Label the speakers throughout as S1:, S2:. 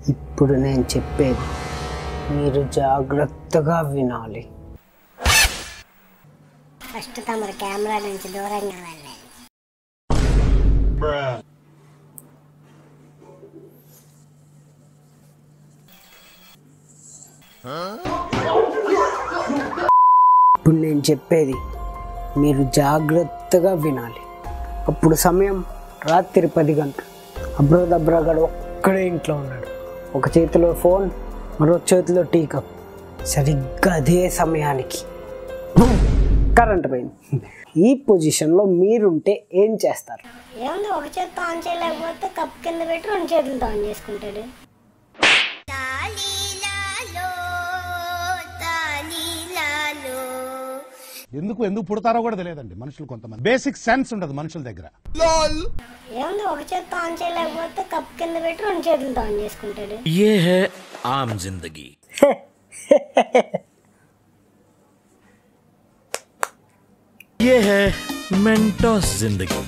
S1: ఇప్పుడు నేను చెప్పేది మీరు జాగ్రత్తగా వినాలి
S2: ఫస్ట్ తమరు కెమెరా నుంచి దూరంగా వెళ్ళాలి
S1: ఇప్పుడు నేను చెప్పేది మీరు జాగ్రత్తగా వినాలి అప్పుడు సమయం రాత్రి పది గంటలు అబ్రో దబ్రాగాడు ఒక్కడే ఇంట్లో ఉన్నాడు ఒక చేతిలో ఫోన్ మరో చేతిలో టీ కప్ సరిగ్గా అదే సమయానికి బూమ్! కరెంట్ పోయింది ఈ పొజిషన్లో మీరుంటే ఏం చేస్తారు
S2: ఏముంది ఒక చేతితో ఆన్ చేయలేకపోతే కప్ కింద పెట్టి రెండు చేతులతో ఆన్ చేసుకుంటాడు
S3: ఎందుకు ఎందుకు పుడతారో కూడా తెలియదండి మనుషులు కొంతమంది బేసిక్ సెన్స్ ఉండదు మనుషుల దగ్గర
S2: ఏముంది ఒక చేతితో ఆన్ చేయలేకపోతే కప్ కింద పెట్టి రెండు చేతులతో ఆన్ చేసుకుంటాడు
S4: ये है आम जिंदगी ये है मेंटोस जिंदगी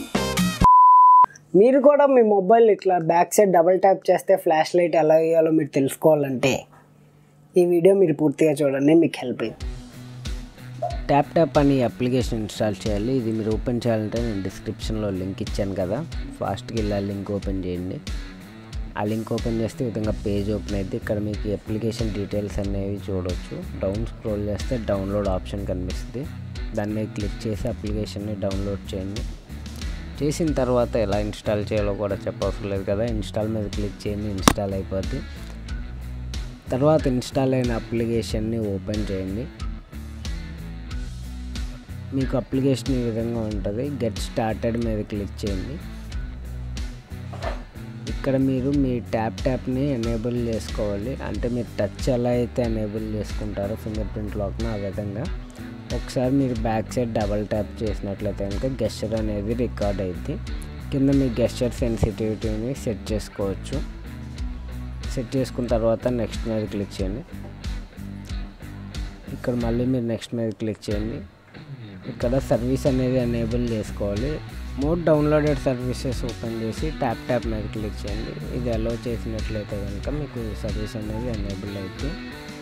S1: మీరు కూడా మీ మొబైల్ ఇట్లా బ్యాక్ సైడ్ డబుల్ ట్యాప్ చేస్తే ఫ్లాష్ లైట్ ఎలా వేయాలో మీరు తెలుసుకోవాలంటే ఈ వీడియో మీరు పూర్తిగా చూడండి మీకు హెల్ప్ అయింది ట్యాప్ ట్యాప్ అని అప్లికేషన్ ఇన్స్టాల్ చేయాలి ఇది మీరు ఓపెన్ చేయాలంటే నేను డిస్క్రిప్షన్లో లింక్ ఇచ్చాను కదా ఫాస్ట్గా ఇలా లింక్ ఓపెన్ చేయండి ఆ లింక్ ఓపెన్ చేస్తే ఈ విధంగా పేజ్ ఓపెన్ అయితే ఇక్కడ మీకు అప్లికేషన్ డీటెయిల్స్ అనేవి చూడవచ్చు డౌన్ స్క్రోల్ చేస్తే డౌన్లోడ్ ఆప్షన్ కనిపిస్తుంది దాని మీద క్లిక్ చేసి అప్లికేషన్ని డౌన్లోడ్ చేయండి చేసిన తర్వాత ఎలా ఇన్స్టాల్ చేయాలో కూడా చెప్పవసరం లేదు కదా ఇన్స్టాల్ మీద క్లిక్ చేయండి ఇన్స్టాల్ అయిపోద్ది తర్వాత ఇన్స్టాల్ అయిన అప్లికేషన్ని ఓపెన్ చేయండి మీకు అప్లికేషన్ ఈ విధంగా ఉంటుంది గెట్ స్టార్టెడ్ మీద క్లిక్ చేయండి ఇక్కడ మీరు మీ ట్యాప్ ట్యాప్ని ఎనేబుల్ చేసుకోవాలి అంటే మీరు టచ్ ఎలా అయితే ఎనేబుల్ చేసుకుంటారో ఫింగర్ ప్రింట్ లాక్ను ఆ విధంగా ఒకసారి మీరు బ్యాక్ సైడ్ డబల్ ట్యాప్ చేసినట్లయితే కనుక గెస్చర్ అనేది రికార్డ్ అయింది కింద మీ గెస్చర్ సెన్సిటివిటీని సెట్ చేసుకోవచ్చు సెట్ చేసుకున్న తర్వాత నెక్స్ట్ మీద క్లిక్ చేయండి ఇక్కడ మళ్ళీ మీరు నెక్స్ట్ మీద క్లిక్ చేయండి ఇక్కడ సర్వీస్ అనేది ఎనేబుల్ చేసుకోవాలి మోడ్ డౌన్లోడెడ్ సర్వీసెస్ ఓపెన్ చేసి ట్యాప్ ట్యాప్ మీద క్లిక్ చేయండి ఇది అలో చేసినట్లయితే కనుక మీకు సర్వీస్ అనేది ఎనేబుల్ అవుతుంది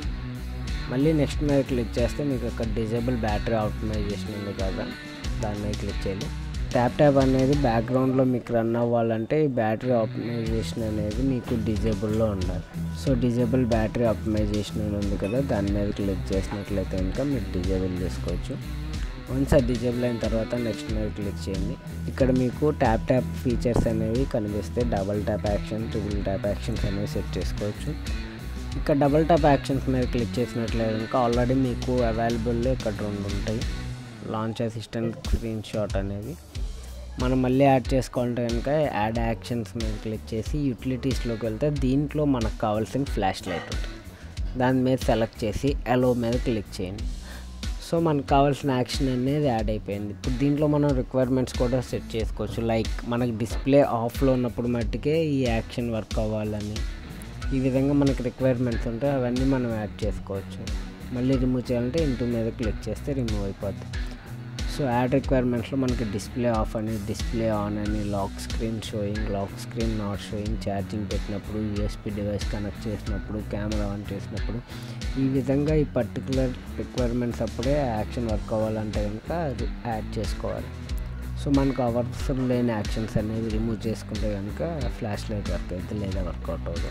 S1: మళ్ళీ నెక్స్ట్ మీద క్లిక్ చేస్తే మీకు అక్కడ డిజేబుల్ బ్యాటరీ ఆప్టిమైజేషన్ ఉంది కదా దాని మీద క్లిక్ చేయాలి ట్యాప్ ట్యాప్ అనేది బ్యాక్గ్రౌండ్లో మీకు రన్ అవ్వాలంటే ఈ బ్యాటరీ ఆప్టిమైజేషన్ అనేది మీకు డిజేబుల్లో ఉండాలి సో డిజేబుల్ బ్యాటరీ ఆప్టిమైజేషన్ అని ఉంది కదా దాని మీద క్లిక్ చేసినట్లయితే కనుక మీరు డిజేబుల్ చేసుకోవచ్చు వన్స్ అది డిజేబుల్ అయిన తర్వాత నెక్స్ట్ మీద క్లిక్ చేయండి ఇక్కడ మీకు ట్యాప్ ట్యాప్ ఫీచర్స్ అనేవి కనిపిస్తాయి double tap action triple tap actions అనేవి సెట్ చేసుకోవచ్చు ఇక్కడ డబుల్ ట్యాప్ యాక్షన్స్ మీద క్లిక్ చేసినట్లయితే కనుక ఆల్రెడీ మీకు అవైలబుల్ ఇక్కడ రెండు ఉంటాయి లాంచ్ అసిస్టెంట్ స్క్రీన్ షాట్ అనేది మనం మళ్ళీ యాడ్ చేసుకోవాలంటే కనుక యాడ్ యాక్షన్స్ మీద క్లిక్ చేసి యూటిలిటీస్లోకి వెళ్తే దీంట్లో మనకు కావాల్సిన ఫ్లాష్ లైట్ ఉంటుంది దాని మీద సెలెక్ట్ చేసి అలో మీద క్లిక్ చేయండి సో మనకు కావాల్సిన యాక్షన్ అనేది యాడ్ అయిపోయింది ఇప్పుడు దీంట్లో మనం రిక్వైర్మెంట్స్ కూడా సెట్ చేసుకోవచ్చు లైక్ మనకి డిస్ప్లే ఆఫ్లో ఉన్నప్పుడు మట్టుకే ఈ యాక్షన్ వర్క్ అవ్వాలని ఈ విధంగా మనకి రిక్వైర్మెంట్స్ ఉంటాయి అవన్నీ మనం యాడ్ చేసుకోవచ్చు మళ్ళీ రిమూవ్ చేయాలంటే ఇంటూ మీద క్లిక్ చేస్తే రిమూవ్ అయిపోద్ది సో యాడ్ రిక్వైర్మెంట్స్లో మనకి డిస్ప్లే ఆఫ్ అని డిస్ప్లే ఆన్ అని lock screen showing lock screen not showing charging పెట్టినప్పుడు యూఎస్పి డివైస్ కనెక్ట్ చేసినప్పుడు కెమెరా ఆన్ చేసినప్పుడు ఈ విధంగా ఈ పర్టికులర్ రిక్వైర్మెంట్స్ అప్పుడే యాక్షన్ వర్క్ అవ్వాలంటే కనుక అది యాడ్ చేసుకోవాలి సో మనకు అవసరం లేని యాక్షన్స్ అనేవి రిమూవ్ చేసుకుంటే కనుక ఫ్లాష్ లైట్ వర్క్ అయితే లేదా వర్కౌట్ అవ్వదు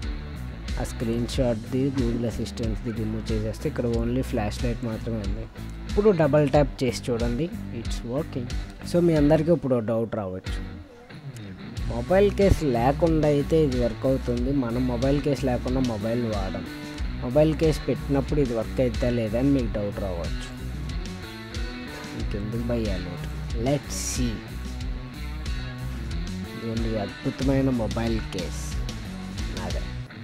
S1: ఆ స్క్రీన్ షాట్ది గూగుల్ అసిస్టెంట్ది రిమూవ్ చేసేస్తే ఇక్కడ ఓన్లీ ఫ్లాష్ లైట్ మాత్రమే ఉంది ఇప్పుడు డబల్ ట్యాప్ చేసి చూడండి ఇట్స్ వర్కింగ్ సో మీ అందరికీ ఇప్పుడు డౌట్ రావచ్చు మొబైల్ కేస్ లేకుండా అయితే ఇది వర్క్ అవుతుంది మనం మొబైల్ కేస్ లేకుండా మొబైల్ వాడడం మొబైల్ కేస్ పెట్టినప్పుడు ఇది వర్క్ అయితే లేదని మీకు డౌట్ రావచ్చు ఇంకెందుకు భయ్యాలి లెట్ సి ఇదిగోండి ఈ అద్భుతమైన మొబైల్ కేస్ నాదే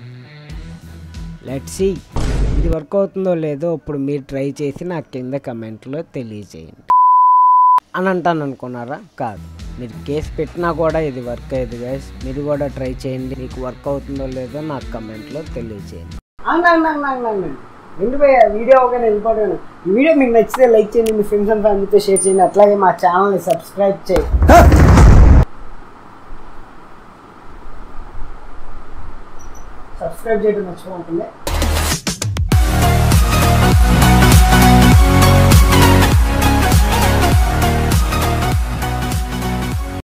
S1: లెట్ సి ఇది వర్క్ అవుతుందో లేదో ఇప్పుడు మీరు ట్రై చేసి నాకు కింద కమెంట్లో తెలియజేయండి అని అంటాను అనుకున్నారా కాదు మీరు కేసు పెట్టినా కూడా ఇది వర్క్ అయ్యేది గైస్ మీరు కూడా ట్రై చేయండి మీకు వర్క్ అవుతుందో లేదో నాకు కమెంట్లో తెలియజేయండి ఎందుకు వీడియో ఒక వెళ్ళిపోయాను ఈ వీడియో మీకు నచ్చితే లైక్ చేయండి మీ ఫ్రెండ్స్ అండ్ ఫ్యామిలీతో షేర్ చేయండి అట్లాగే మా ఛానల్ని సబ్స్క్రైబ్ చేయండి
S5: సబ్స్క్రైబ్ చేయడం మర్చిపోతుంది